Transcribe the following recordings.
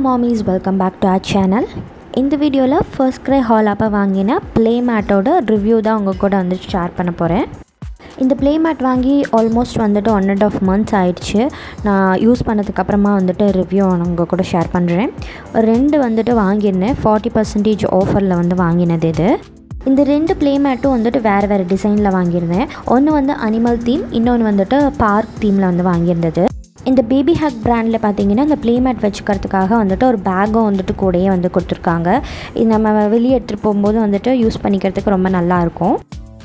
மாமிஸ் welcome back to our channel இந்த வீடியோவில் first cry hall அப்போ வாங்கின ப்ளே மேட்டோட ரிவ்யூ தான் உங்கள் கூட வந்து ஷேர் பண்ண போகிறேன் இந்த ப்ளே மேட் வாங்கி ஆல்மோஸ்ட் வந்துட்டு ஒன் அண்ட் ஆஃப் மந்த்ஸ் ஆயிடுச்சு நான் யூஸ் பண்ணதுக்கப்புறமா வந்துட்டு ரிவ்யூ உங்கள் கூட ஷேர் பண்ணுறேன் ரெண்டு வந்துட்டு வாங்கியிருந்தேன் ஃபார்ட்டி பர்சன்டேஜ் ஆஃபரில் வந்து வாங்கினது இது இந்த ரெண்டு ப்ளே மேட்டும் வந்துட்டு வேறு வேறு டிசைனில் வாங்கியிருந்தேன் ஒன்று வந்து அனிமல் தீம் இன்னொன்று வந்துட்டு பார்க் தீமில் வந்து வாங்கியிருந்தது இந்த பேபி ஹக் பிராண்டில் பார்த்தீங்கன்னா இந்த ப்ளே மேட் வச்சுக்கிறதுக்காக வந்துட்டு ஒரு பேக்கும் வந்துட்டு கூடயே வந்து கொடுத்துருக்காங்க இது நம்ம வெளியே எடுத்துகிட்டு போகும்போது வந்துட்டு யூஸ் பண்ணிக்கிறதுக்கு ரொம்ப நல்லாயிருக்கும்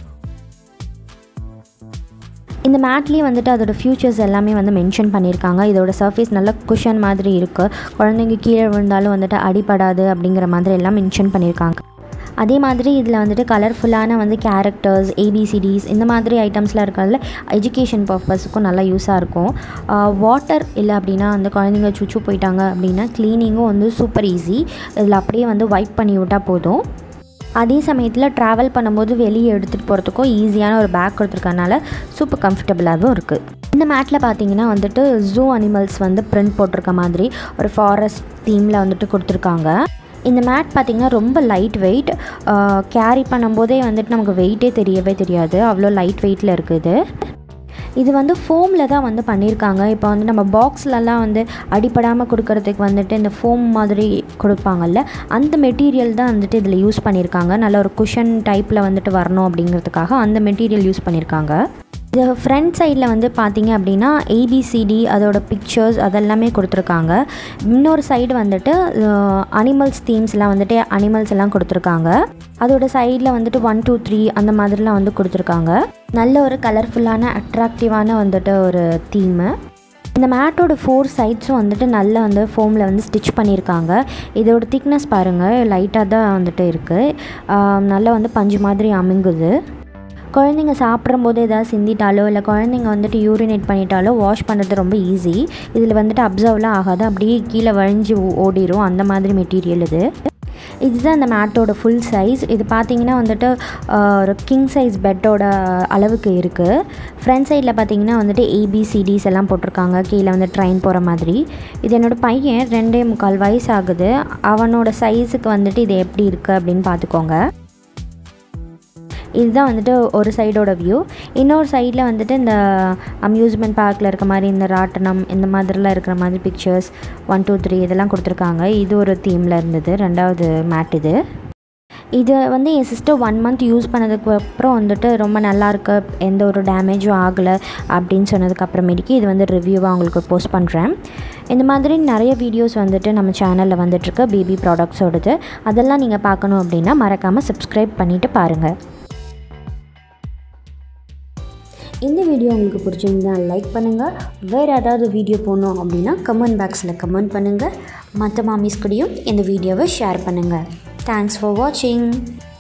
இந்த மேட்லேயே வந்துட்டு அதோட ஃபியூச்சர்ஸ் எல்லாமே வந்து மென்ஷன் பண்ணியிருக்காங்க இதோட சர்ஃபேஸ் நல்ல குஷன் மாதிரி இருக்குது குழந்தைங்க கீழே விழுந்தாலும் வந்துட்டு அடிபடாது அப்படிங்கிற மாதிரி எல்லாம் மென்ஷன் பண்ணியிருக்காங்க அதே மாதிரி இதில் வந்துட்டு கலர்ஃபுல்லான வந்து கேரக்டர்ஸ் ஏபிசிடிஸ் இந்த மாதிரி ஐட்டம்ஸ்லாம் இருக்கிறதுல எஜுகேஷன் பர்பஸுக்கும் நல்லா யூஸாக இருக்கும் வாட்டர் இல்லை அப்படின்னா வந்து குழந்தைங்க சுச்சு போயிட்டாங்க அப்படின்னா க்ளீனிங்கும் வந்து சூப்பர் ஈஸி இதில் அப்படியே வந்து வைப் பண்ணி விட்டால் போதும் அதே சமயத்தில் ட்ராவல் பண்ணும்போது வெளியே எடுத்துகிட்டு போகிறதுக்கும் ஈஸியான ஒரு பேக் கொடுத்துருக்கறனால சூப்பர் கம்ஃபர்டபுளாகவும் இருக்குது இந்த மேட்டில் பார்த்தீங்கன்னா வந்துட்டு ஜூ அனிமல்ஸ் வந்து பிரிண்ட் போட்டிருக்க மாதிரி ஒரு ஃபாரஸ்ட் தீமில் வந்துட்டு கொடுத்துருக்காங்க இந்த மேட் பார்த்திங்கன்னா ரொம்ப லைட் வெயிட் கேரி பண்ணும்போதே வந்துட்டு நமக்கு வெயிட்டே தெரியவே தெரியாது அவ்வளோ லைட் வெயிட்டில் இருக்குது இது வந்து ஃபோமில் தான் வந்து பண்ணியிருக்காங்க இப்போ வந்து நம்ம பாக்ஸ்லலாம் வந்து அடிப்படாமல் கொடுக்கறதுக்கு வந்துட்டு இந்த ஃபோம் மாதிரி கொடுப்பாங்கல்ல அந்த மெட்டீரியல் தான் வந்துட்டு இதில் யூஸ் பண்ணியிருக்காங்க நல்ல ஒரு குஷன் டைப்பில் வந்துட்டு வரணும் அப்படிங்கிறதுக்காக அந்த மெட்டீரியல் யூஸ் பண்ணியிருக்காங்க இது ஃப்ரண்ட் சைடில் வந்து பார்த்தீங்க அப்படின்னா ஏபிசிடி அதோட பிக்சர்ஸ் அதெல்லாமே கொடுத்துருக்காங்க இன்னொரு சைடு வந்துட்டு அனிமல்ஸ் தீம்ஸ்லாம் வந்துட்டு அனிமல்ஸ் எல்லாம் கொடுத்துருக்காங்க அதோட சைடில் வந்துட்டு ஒன் டூ த்ரீ அந்த மாதிரிலாம் வந்து கொடுத்துருக்காங்க நல்ல ஒரு கலர்ஃபுல்லான அட்ராக்டிவான வந்துட்டு ஒரு தீமு இந்த மேட்டோட ஃபோர் சைட்ஸும் வந்துட்டு நல்ல வந்து ஃபோமில் வந்து ஸ்டிச் பண்ணியிருக்காங்க இதோட திக்னஸ் பாருங்கள் லைட்டாக தான் வந்துட்டு இருக்குது நல்லா வந்து பஞ்சு மாதிரி அமுங்குது குழந்தைங்க சாப்பிடும்போது ஏதாவது சிந்திட்டாலோ இல்லை குழந்தைங்க வந்துட்டு யூரினேட் பண்ணிட்டாலோ வாஷ் பண்ணுறது ரொம்ப ஈஸி இதில் வந்துட்டு அப்சர்வ்லாம் ஆகாது அப்படியே கீழே வழிஞ்சு ஓடிடும் அந்த மாதிரி மெட்டீரியல் இது இதுதான் அந்த மேட்டோட ஃபுல் சைஸ் இது பார்த்தீங்கன்னா வந்துட்டு ஒரு கிங் சைஸ் பெட்டோட அளவுக்கு இருக்குது ஃப்ரண்ட் சைடில் பார்த்தீங்கன்னா வந்துட்டு ஏபிசிடிஸ் எல்லாம் போட்டிருக்காங்க கீழே வந்து ட்ரெயின் போகிற மாதிரி இது என்னோடய பையன் ரெண்டே முக்கால் வயசு ஆகுது அவனோட சைஸுக்கு வந்துட்டு இது எப்படி இருக்குது அப்படின்னு பார்த்துக்கோங்க இதுதான் வந்துட்டு ஒரு சைடோட வியூ இன்னொரு சைடில் வந்துட்டு இந்த அம்யூஸ்மெண்ட் பார்க்கில் இருக்க மாதிரி இந்த ராட்டனம் இந்த மாதிரிலாம் இருக்கிற மாதிரி பிக்சர்ஸ் ஒன் டூ த்ரீ இதெல்லாம் கொடுத்துருக்காங்க இது ஒரு தீமில் இருந்தது ரெண்டாவது மேட் இது இது வந்து என் சிஸ்டர் ஒன் மந்த் யூஸ் பண்ணதுக்கு அப்புறம் வந்துட்டு ரொம்ப நல்லாயிருக்கு எந்த ஒரு டேமேஜும் ஆகலை அப்படின்னு சொன்னதுக்கப்புறமேட்டுக்கு இது வந்து ரிவ்யூவாக உங்களுக்கு போஸ்ட் பண்ணுறேன் இந்த மாதிரி நிறைய வீடியோஸ் வந்துட்டு நம்ம சேனலில் வந்துட்டுருக்கு பேபி ப்ராடக்ட்ஸோடது அதெல்லாம் நீங்கள் பார்க்கணும் அப்படின்னா மறக்காமல் சப்ஸ்கிரைப் பண்ணிவிட்டு பாருங்கள் இந்த வீடியோ உங்களுக்கு பிடிச்சிருந்தா லைக் பண்ணுங்கள் வேறு ஏதாவது வீடியோ போடணும் அப்படின்னா கமெண்ட் பாக்ஸில் கமெண்ட் பண்ணுங்கள் மற்ற மாமிஸ் கூடயும் இந்த வீடியோவை ஷேர் பண்ணுங்கள் தேங்க்ஸ் ஃபார் வாட்சிங்